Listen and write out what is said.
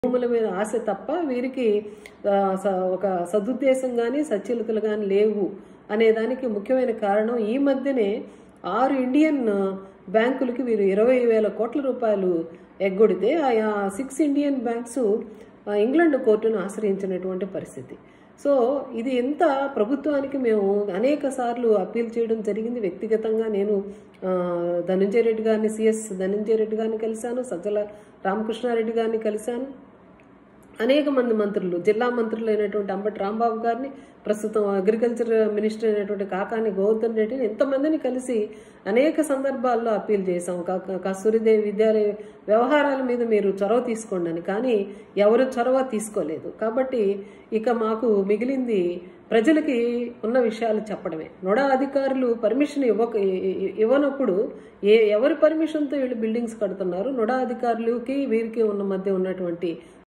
భూముల మీద ఆశ తప్ప వీరికి ఆ, స- ఒక సదుద్దేశం కానీ సచ్యలతలు కానీ లేవు అనే దానికి ముఖ్యమైన కారణం ఈ మధ్యనే ఆరు ఇండియన్ బ్యాంకులకి వీరు ఇరవై వేల కోట్ల రూపాయలు ఎగ్గొడితే ఆ సిక్స్ ఇండియన్ బ్యాంక్స్ ఆ, ఇంగ్లాండ్ కోర్టును ఆశ్రయించినటువంటి పరిస్థితి సో ఇది ఎంత ప్రభుత్వానికి మేము అనేక సార్లు అప్పీల్ చేయడం జరిగింది వ్యక్తిగతంగా నేను ఆ, ధనంజయ రెడ్డి గారిని సిఎస్ ధనంజయ రెడ్డి గారిని కలిశాను సజ్జల రామకృష్ణారెడ్డి గారిని కలిశాను అనేక మంది మంత్రులు జిల్లా మంత్రులు అయినటువంటి అంబటి రాంబాబు గారిని ప్రస్తుతం అగ్రికల్చర్ మినిస్టర్ అయినటువంటి కాకాని గౌతమ్ రెడ్డిని ఎంతమందిని కలిసి అనేక సందర్భాల్లో అప్పీల్ చేశాం కా- కస్తూరిదేవి విద్యాలయ వ్యవహారాల మీద మీరు చొరవ తీసుకోండి అని కానీ ఎవరు చొరవ తీసుకోలేదు కాబట్టి ఇక మాకు మిగిలింది ప్రజలకి ఉన్న విషయాలు చెప్పడమే నొడా అధికారులు పర్మిషన్ ఇవ్వక ఇ- ఇవ్వనప్పుడు ఏ ఎవరి పర్మిషన్తో వీళ్ళు బిల్డింగ్స్ కడుతున్నారు నొడా అధికారులకి వీరికి ఉన్న మధ్య ఉన్నటువంటి